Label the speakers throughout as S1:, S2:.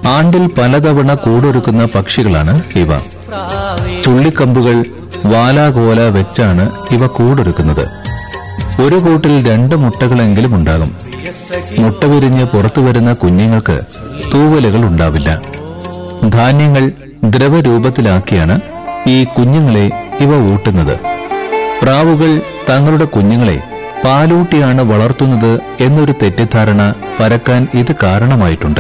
S1: ആണ്ടിൽ പലതവണ കൂടൊരുക്കുന്ന പക്ഷികളാണ് ഇവ ചുള്ളിക്കമ്പുകൾ വാലാകോല വെച്ചാണ് ഇവ കൂടൊരുക്കുന്നത് ഒരു കൂട്ടിൽ രണ്ട് മുട്ടകളെങ്കിലും ഉണ്ടാകും മുട്ട വിരിഞ്ഞ് പുറത്തു വരുന്ന കുഞ്ഞുങ്ങൾക്ക് തൂവലുകൾ ഉണ്ടാവില്ല ധാന്യങ്ങൾ ദ്രവരൂപത്തിലാക്കിയാണ് ഈ കുഞ്ഞുങ്ങളെ ഇവ ഊട്ടുന്നത് പ്രാവുകൾ തങ്ങളുടെ കുഞ്ഞുങ്ങളെ പാലൂട്ടിയാണ് വളർത്തുന്നത് എന്നൊരു തെറ്റിദ്ധാരണ പരക്കാൻ ഇത് കാരണമായിട്ടുണ്ട്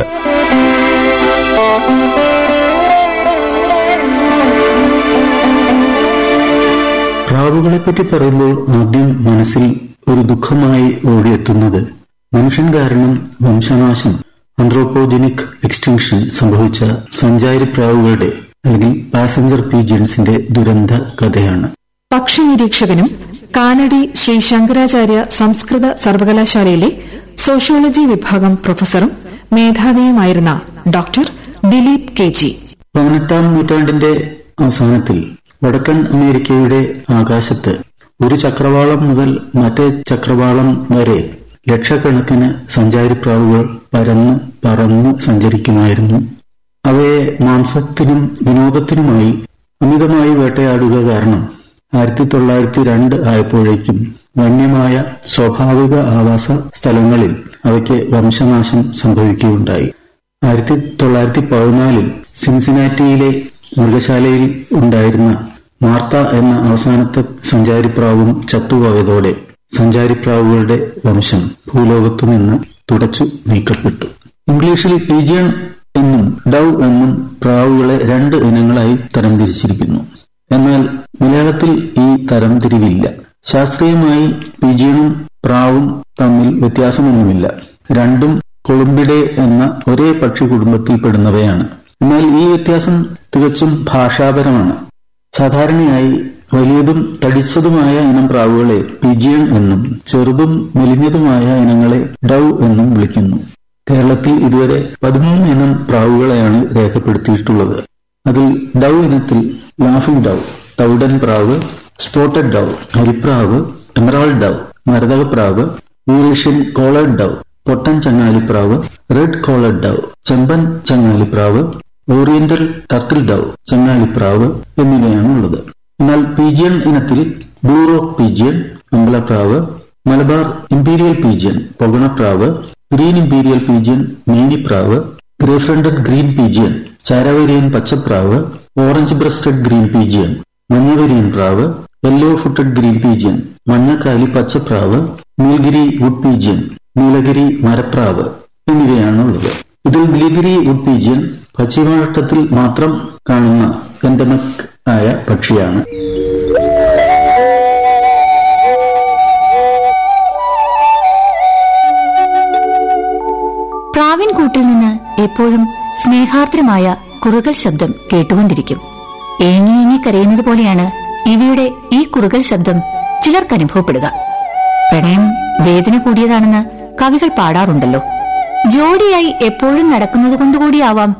S2: പ്രാവുകളെപ്പറ്റി പറയുമ്പോൾ ആദ്യം മനസ്സിൽ ഒരു ദുഃഖമായി ഓടിയെത്തുന്നത് മനുഷ്യൻ കാരണം വംശനാശം ആന്ത്രോപോജനിക് എക്സ്റ്റിങ്ഷൻ സംഭവിച്ച സഞ്ചാരി പ്രാവുകളുടെ അല്ലെങ്കിൽ പാസഞ്ചർ പീജിയൻസിന്റെ ദുരന്ത കഥയാണ്
S3: പക്ഷി നിരീക്ഷകനും കാനഡി ശ്രീ ശങ്കരാചാര്യ സംസ്കൃത സർവകലാശാലയിലെ സോഷ്യോളജി വിഭാഗം പ്രൊഫസറും മേധാവിയുമായിരുന്ന ഡോക്ടർ ദിലീപ് കെ ജി
S2: പതിനെട്ടാം നൂറ്റാണ്ടിന്റെ അവസാനത്തിൽ വടക്കൻ അമേരിക്കയുടെ ആകാശത്ത് ഒരു ചക്രവാളം മുതൽ മറ്റേ ചക്രവാളം വരെ ലക്ഷക്കണക്കിന് സഞ്ചാരിപ്രാവുകൾ പരന്ന് പറന്ന് സഞ്ചരിക്കുമായിരുന്നു അവയെ മാംസത്തിനും വിനോദത്തിനുമായി അമിതമായി വേട്ടയാടുക കാരണം ആയിരത്തി തൊള്ളായിരത്തി രണ്ട് ആയപ്പോഴേക്കും വന്യമായ സ്വാഭാവിക ആവാസ സ്ഥലങ്ങളിൽ അവയ്ക്ക് വംശനാശം സംഭവിക്കുകയുണ്ടായി ആയിരത്തി തൊള്ളായിരത്തി പതിനാലിൽ സിൻസിനാറ്റിയിലെ മൃഗശാലയിൽ ഉണ്ടായിരുന്ന മാർത്ത എന്ന അവസാനത്തെ സഞ്ചാരിപ്രാവും ചത്തുപോയതോടെ സഞ്ചാരിപ്രാവുകളുടെ വംശം ഭൂലോകത്തു നിന്ന് തുടച്ചു നീക്കപ്പെട്ടു ഇംഗ്ലീഷിൽ പീജിയൺ എന്നും ഡവ് എന്നും പ്രാവുകളെ രണ്ട് ഇനങ്ങളായി തരംതിരിച്ചിരിക്കുന്നു എന്നാൽ മലയാളത്തിൽ ഈ തരംതിരിവില്ല ശാസ്ത്രീയമായി പീജിയണും പ്രാവും തമ്മിൽ വ്യത്യാസമൊന്നുമില്ല രണ്ടും കൊളുമ്പിഡെ എന്ന ഒരേ പക്ഷി കുടുംബത്തിൽപ്പെടുന്നവയാണ് എന്നാൽ ഈ വ്യത്യാസം തികച്ചും ഭാഷാപരമാണ് സാധാരണയായി വലിയതും തടിച്ചതുമായ ഇനം പ്രാവുകളെ പിജിയൺ എന്നും ചെറുതും മെലിഞ്ഞതുമായ ഇനങ്ങളെ ഡവ് എന്നും വിളിക്കുന്നു കേരളത്തിൽ ഇതുവരെ പതിമൂന്ന് ഇനം പ്രാവുകളെയാണ് രേഖപ്പെടുത്തിയിട്ടുള്ളത് അതിൽ ഡവ് ഇനത്തിൽ ലാഫിംഗ് ഡവ് തൗഡൻ പ്രാവ് സ്പോട്ടഡ് ഡവ് അരിപ്രാവ് എമറാൾഡ് ഡവ് മരതകപ്രാവ് യൂറേഷ്യൻ കോളേഡ് ഡവ് പൊട്ടൻ ചങ്ങാലിപ്രാവ് റെഡ് കോളേഡ് ഡവ് ചെമ്പൻ ചങ്ങാലിപ്രാവ് ഓറിയന്റൽ ടർക്കിൾ ഡവ് ചങ്ങാലിപ്രാവ് എന്നിവയാണ് ഉള്ളത് എന്നാൽ പീജിയൻ ഇനത്തിൽ ബ്ലൂ റോക്ക് പീജിയൻ അമ്പലപ്രാവ് മലബാർ ഇമ്പീരിയൽ പീജിയൻ പൊഗണപ്രാവ് ഗ്രീൻ ഇമ്പീരിയൽ പീജിയൻ മേനിപ്രാവ് ഗ്രേ ഫ്രണ്ടഡ് ഗ്രീൻ പീജിയൻ ചാരവേരിയൻ പച്ചപ്രാവ് ഓറഞ്ച് ബ്രസ്റ്റഡ് ഗ്രീൻ പീജിയൻ മഞ്ഞവരിയൻ പ്രാവ് യെല്ലോ ഫുട്ടഡ് ഗ്രീൻ പീജിയൻ മഞ്ഞക്കാലി പച്ചപ്രാവ് നീലഗിരി വുഡ് പീജിയൻ നീലഗിരി മരപ്രാവ് എന്നിവയാണുള്ളത് ഇതിൽ നീലഗിരി വുഡ് പീജിയൻ പശ്ചിമഘട്ടത്തിൽ മാത്രം കാണുന്ന എൻഡമിക് ആയ പക്ഷിയാണ്
S4: പ്രാവിൻ കൂട്ടിൽ നിന്ന് എപ്പോഴും സ്നേഹാർദ്രമായ കുറുകൽ ശബ്ദം കേട്ടുകൊണ്ടിരിക്കും ഏങ്ങി ഏങ്ങി കരയുന്നത് പോലെയാണ് ഇവയുടെ ഈ കുറുകൽ ശബ്ദം ചിലർക്ക് അനുഭവപ്പെടുക പ്രണയം വേദന കൂടിയതാണെന്ന് കവികൾ പാടാറുണ്ടല്ലോ ജോഡിയായി എപ്പോഴും നടക്കുന്നത് കൊണ്ടുകൂടിയാവാം